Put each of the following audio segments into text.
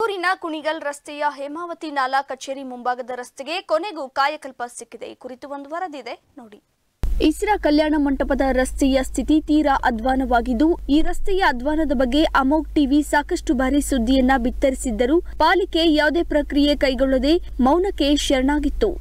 ತುಮಕೂರಿನ ಕುಣಿಗಲ್ ರಸ್ತೆಯ ಹೇಮಾವತಿ ನಾಲಾ ಕಚೇರಿ ಮುಂಭಾಗದ ರಸ್ತೆಗೆ ಕೊನೆಗೂ ಕಾಯಕಲ್ಪ ಸಿಕ್ಕಿದೆ ಈ ಕುರಿತು ಒಂದು ವರದಿದೆ ನೋಡಿ ಇಸ್ರಾ ಕಲ್ಯಾಣ ಮಂಟಪದ ರಸ್ತೆಯ ಸ್ಥಿತಿ ತೀರಾ ಅಧ್ವಾನವಾಗಿದ್ದು ಈ ರಸ್ತೆಯ ಅಧ್ವಾನದ ಬಗ್ಗೆ ಅಮೋಕ್ ಟಿವಿ ಸಾಕಷ್ಟು ಬಾರಿ ಸುದ್ದಿಯನ್ನ ಬಿತ್ತರಿಸಿದ್ದರೂ ಪಾಲಿಕೆ ಯಾವುದೇ ಪ್ರಕ್ರಿಯೆ ಕೈಗೊಳ್ಳದೆ ಮೌನಕ್ಕೆ ಶರಣಾಗಿತ್ತು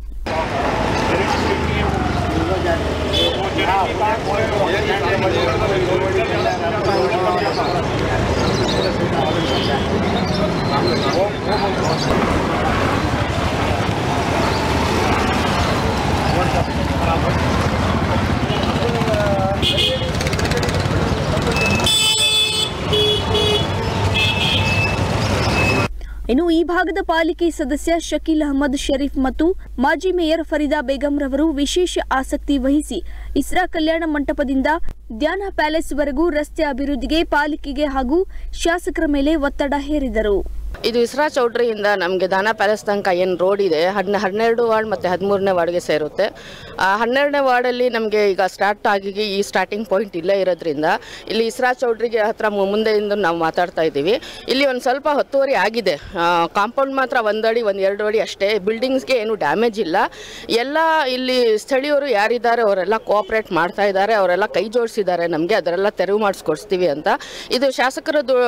ಇನ್ನು ಈ ಭಾಗದ ಪಾಲಿಕೆ ಸದಸ್ಯ ಶಕೀಲ್ ಅಹಮದ್ ಶರೀಫ್ ಮತ್ತು ಮಾಜಿ ಮೇಯರ್ ಫರೀದಾ ಬೇಗಂ ರವರು ವಿಶೇಷ ಆಸಕ್ತಿ ವಹಿಸಿ ಇಸ್ರಾ ಕಲ್ಯಾಣ ಮಂಟಪದಿಂದ ಧ್ಯಾನ ಪ್ಯಾಲೇಸ್ ವರೆಗೂ ರಸ್ತೆ ಅಭಿವೃದ್ಧಿಗೆ ಪಾಲಿಕೆಗೆ ಹಾಗೂ ಶಾಸಕರ ಮೇಲೆ ಒತ್ತಡ ಹೇರಿದರು ಇದು ಇಸ್ರಾ ಚೌಟ್ರಿಯಿಂದ ನಮಗೆ ದಾನ ಪ್ಯಾಲೇಸ್ ತನಕ ಏನು ರೋಡ್ ಇದೆ ಹನ್ನ ಹನ್ನೆರಡು ವಾರ್ಡ್ ಮತ್ತು ಹದಿಮೂರನೇ ವಾರ್ಡ್ಗೆ ಸೇರುತ್ತೆ ಆ ಹನ್ನೆರಡನೇ ವಾರ್ಡಲ್ಲಿ ನಮಗೆ ಈಗ ಸ್ಟಾರ್ಟ್ ಆಗಿ ಈ ಸ್ಟಾರ್ಟಿಂಗ್ ಪಾಯಿಂಟ್ ಇಲ್ಲೇ ಇರೋದ್ರಿಂದ ಇಲ್ಲಿ ಇಸ್ರಾ ಚೌಟ್ರಿಗೆ ಹತ್ರ ಮು- ಮುಂದೆಯಿಂದ ನಾವು ಮಾತಾಡ್ತಾ ಇದ್ದೀವಿ ಇಲ್ಲಿ ಒಂದು ಸ್ವಲ್ಪ ಹೊತ್ತುವರಿ ಆಗಿದೆ ಕಾಂಪೌಂಡ್ ಮಾತ್ರ ಒಂದಡಿ ಒಂದು ಎರಡು ಅಡಿ ಅಷ್ಟೇ ಬಿಲ್ಡಿಂಗ್ಸ್ಗೆ ಏನು ಡ್ಯಾಮೇಜ್ ಇಲ್ಲ ಎಲ್ಲ ಇಲ್ಲಿ ಸ್ಥಳೀಯರು ಯಾರಿದ್ದಾರೆ ಅವರೆಲ್ಲ ಕೋಆಪ್ರೇಟ್ ಮಾಡ್ತಾ ಇದ್ದಾರೆ ಅವರೆಲ್ಲ ಕೈ ಜೋಡಿಸಿದ್ದಾರೆ ನಮಗೆ ಅದರೆಲ್ಲ ತೆರವು ಮಾಡಿಸ್ಕೊಡ್ಸ್ತೀವಿ ಅಂತ ಇದು ಶಾಸಕರದ್ದು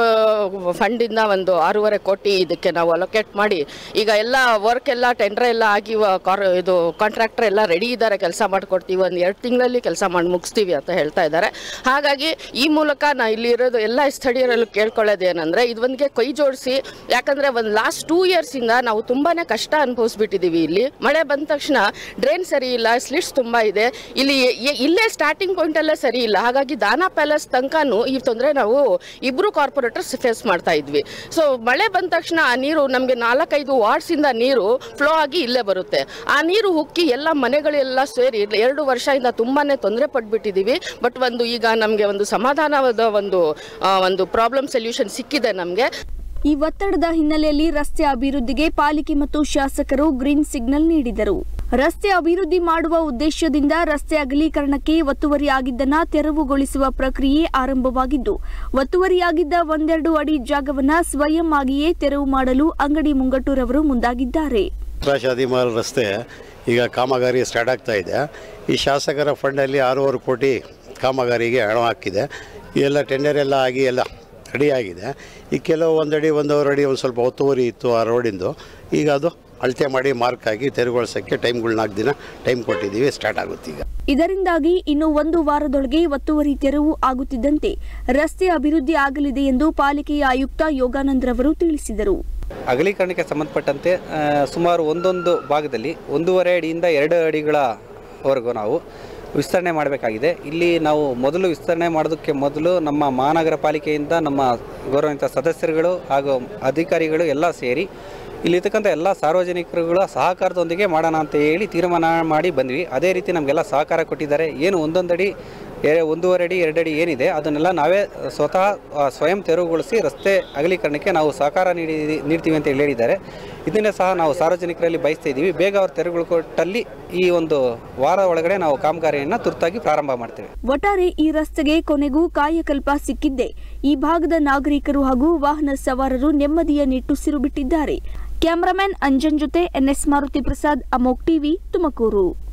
ಫಂಡಿಂದ ಒಂದು ಆರೂವರೆ ಕೋಟಿ ಇದಕ್ಕೆ ನಾವು ಅಲೋಕೇಟ್ ಮಾಡಿ ಈಗ ಎಲ್ಲ ವರ್ಕ್ ಎಲ್ಲ ಟೆಂಡರ್ ಎಲ್ಲ ಆಗಿ ವ- ಕಾರ್ ಇದು ಕಾಂಟ್ರಾಕ್ಟರ್ ಎಲ್ಲ ರೆಡಿ ಇದ್ದಾರೆ ಕೆಲಸ ಮಾಡಿಕೊಡ್ತೀವಿ ಒಂದು ಎರಡು ತಿಂಗಳಲ್ಲಿ ಕೆಲಸ ಮಾಡಿ ಮುಗಿಸ್ತೀವಿ ಅಂತ ಹೇಳ್ತಾ ಇದ್ದಾರೆ ಹಾಗಾಗಿ ಈ ಮೂಲಕ ನಾ ಇಲ್ಲಿ ಇರೋದು ಎಲ್ಲ ಸ್ಥಳೀಯರಲ್ಲೂ ಕೇಳ್ಕೊಳ್ಳೋದು ಏನಂದರೆ ಇದೊಂದಿಗೆ ಕೈ ಜೋಡಿಸಿ ಯಾಕಂದರೆ ಒಂದು ಲಾಸ್ಟ್ ಟೂ ಇಯರ್ಸಿಂದ ನಾವು ತುಂಬಾ ಕಷ್ಟ ಅನುಭವಿಸ್ಬಿಟ್ಟಿದ್ದೀವಿ ಇಲ್ಲಿ ಮಳೆ ಬಂದ ತಕ್ಷಣ ಡ್ರೈನ್ ಸರಿ ಇಲ್ಲ ಸ್ಲಿಟ್ಸ್ ತುಂಬ ಇದೆ ಇಲ್ಲಿ ಎ- ಇಲ್ಲೇ ಸ್ಟಾರ್ಟಿಂಗ್ ಪಾಯಿಂಟಲ್ಲೇ ಸರಿ ಇಲ್ಲ ಹಾಗಾಗಿ ದಾನಾ ಪ್ಯಾಲೇಸ್ ತನಕನೂ ಈ ತೊಂದರೆ ನಾವು ಇಬ್ಬರು ಕಾರ್ಪೊರೇಟರ್ಸ್ ಫೇಸ್ ಮಾಡ್ತಾ ಇದ್ವಿ ಸೊ ಮಳೆ ಬಂದ ತಕ್ಷಣ ಆ ನೀರು ನಮಗೆ ನಾಲ್ಕೈದು ವಾರ್ಡ್ಸಿಂದ ನೀರು ಫ್ಲೋ ಆಗಿ ಇಲ್ಲೇ ಬರುತ್ತೆ ಆ ನೀರು ಉಕ್ಕಿ ಎಲ್ಲ ಮನೆಗಳೆಲ್ಲ ಸೇರಿ ಎರಡು ವರ್ಷದಿಂದ ತುಂಬಾ ತೊಂದರೆ ಪಟ್ಬಿಟ್ಟಿದ್ದೀವಿ ಬಟ್ ಒಂದು ಈಗ ನಮಗೆ ಒಂದು ಸಮಾಧಾನವಾದ ಒಂದು ಆ, ಒಂದು ಪ್ರಾಬ್ಲಮ್ ಸೊಲ್ಯೂಷನ್ ಸಿಕ್ಕಿದೆ ನಮಗೆ ಈ ಒತ್ತಡದ ಹಿನ್ನೆಲೆಯಲ್ಲಿ ರಸ್ತೆ ಅಭಿವೃದ್ಧಿಗೆ ಪಾಲಿಕೆ ಮತ್ತು ಶಾಸಕರು ಗ್ರೀನ್ ಸಿಗ್ನಲ್ ನೀಡಿದರು ರಸ್ತೆ ಅಭಿವೃದ್ಧಿ ಮಾಡುವ ಉದ್ದೇಶದಿಂದ ರಸ್ತೆ ಅಗಲೀಕರಣಕ್ಕೆ ಒತ್ತುವರಿಯಾಗಿದ್ದನ್ನ ತೆರವುಗೊಳಿಸುವ ಪ್ರಕ್ರಿಯೆ ಆರಂಭವಾಗಿದ್ದು ಒತ್ತುವರಿಯಾಗಿದ್ದ ಒಂದೆರಡು ಅಡಿ ಜಾಗವನ್ನ ಸ್ವಯಂ ಆಗಿಯೇ ತೆರವು ಮಾಡಲು ಅಂಗಡಿ ಮುಂಗಟ್ಟುರವರು ಮುಂದಾಗಿದ್ದಾರೆ ಶಾದಿ ಮಹಲ್ ರಸ್ತೆ ಈಗ ಕಾಮಗಾರಿ ಸ್ಟಾರ್ಟ್ ಆಗ್ತಾ ಇದೆ ಈ ಶಾಸಕರ ಫಂಡಲ್ಲಿ ಆರೂವರೆ ಕೋಟಿ ಕಾಮಗಾರಿಗೆ ಹಣ ಹಾಕಿದೆ ಎಲ್ಲ ಟೆಂಡರ್ ಎಲ್ಲ ಆಗಿ ಎಲ್ಲ ರೆಡಿ ಆಗಿದೆ ಈ ಕೆಲವು ಒಂದಡಿ ಒಂದೂವರೆ ಅಡಿ ಒಂದು ಸ್ವಲ್ಪ ಒತ್ತುವರಿ ಇತ್ತು ಆ ರೋಡಿಂದು ಈಗ ಅದು ಅಳತೆ ಮಾಡಿ ಮಾರ್ಕ್ ಆಗಿ ತೆರವುಗೊಳಿಸೋಕ್ಕೆ ಟೈಮ್ಗಳು ನಾಲ್ಕು ದಿನ ಟೈಮ್ ಕೊಟ್ಟಿದ್ದೀವಿ ಸ್ಟಾರ್ಟ್ ಆಗುತ್ತೆ ಈಗ ಇದರಿಂದಾಗಿ ಇನ್ನು ಒಂದು ವಾರದೊಳಗೆ ಒತ್ತುವರಿ ತೆರವು ಆಗುತ್ತಿದ್ದಂತೆ ರಸ್ತೆ ಅಭಿವೃದ್ಧಿ ಆಗಲಿದೆ ಎಂದು ಪಾಲಿಕೆಯ ಆಯುಕ್ತ ಯೋಗಾನಂದ್ ರವರು ತಿಳಿಸಿದರು ಅಗಲೀಕರಣಕ್ಕೆ ಸಂಬಂಧಪಟ್ಟಂತೆ ಆ, ಸುಮಾರು ಒಂದೊಂದು ಭಾಗದಲ್ಲಿ ಒಂದೂವರೆ ಅಡಿಯಿಂದ ಎರಡು ಅಡಿಗಳವರೆಗೂ ನಾವು ವಿಸ್ತರಣೆ ಮಾಡಬೇಕಾಗಿದೆ ಇಲ್ಲಿ ನಾವು ಮೊದಲು ವಿಸ್ತರಣೆ ಮಾಡೋದಕ್ಕೆ ಮೊದಲು ನಮ್ಮ ಮಹಾನಗರ ಪಾಲಿಕೆಯಿಂದ ನಮ್ಮ ಗೌರವಾನ್ವಿತ ಸದಸ್ಯರುಗಳು ಹಾಗೂ ಅಧಿಕಾರಿಗಳು ಎಲ್ಲ ಸೇರಿ ಇಲ್ಲಿರ್ತಕ್ಕಂಥ ಎಲ್ಲ ಸಾರ್ವಜನಿಕರುಗಳ ಸಹಕಾರದೊಂದಿಗೆ ಮಾಡೋಣ ಅಂತ ಹೇಳಿ ತೀರ್ಮಾನ ಮಾಡಿ ಬಂದ್ವಿ ಅದೇ ರೀತಿ ನಮಗೆಲ್ಲ ಸಹಕಾರ ಕೊಟ್ಟಿದ್ದಾರೆ ಏನು ಒಂದೊಂದಡಿ ಎ- ಒಂದೂವರೆ ಅಡಿ ಎರಡು ಅಡಿ ಏನಿದೆ ಅದನ್ನೆಲ್ಲ ನಾವೇ ಸ್ವತಃ ಆ, ಸ್ವಯಂ ತೆರವುಗೊಳಿಸಿ ರಸ್ತೆ ಅಗಲೀಕರಣಕ್ಕೆ ನಾವು ಸಹಕಾರ ನೀಡಿ ನೀಡ್ತೀವಿ ಅಂತ ಹೇಳಿ ಹೇಳಿದ್ದಾರೆ ಇದನ್ನೇ ಸಹ ನಾವು ಸಾರ್ವಜನಿಕರಲ್ಲಿ ಬಯಸ್ತಾ ಇದ್ದೀವಿ ಬೇಗ ಅವ್ರು ತೆರವುಗೊಟ್ಟಲ್ಲಿ ಈ ಒಂದು ವಾರ ಒಳಗಡೆ ನಾವು ಕಾಮಗಾರಿಯನ್ನು ತುರ್ತಾಗಿ ಪ್ರಾರಂಭ ಮಾಡ್ತೇವೆ ಒಟ್ಟಾರೆ ಈ ರಸ್ತೆಗೆ ಕೊನೆಗೂ ಕಾಯಕಲ್ಪ ಸಿಕ್ಕಿದ್ದೆ ಈ ಭಾಗದ ನಾಗರಿಕರು ಹಾಗೂ ವಾಹನ ಸವಾರರು ನೆಮ್ಮದಿಯ ನಿಟ್ಟುಸಿರು ಬಿಟ್ಟಿದ್ದಾರೆ ಕ್ಯಾಮರಾಮನ್ ಅಂಜನ್ ಜೊತೆ ಎನ್ಎಸ್ ಮಾರುತಿ ಪ್ರಸಾದ್ ಅಮೋಕ್ ಟಿವಿ ತುಮಕೂರು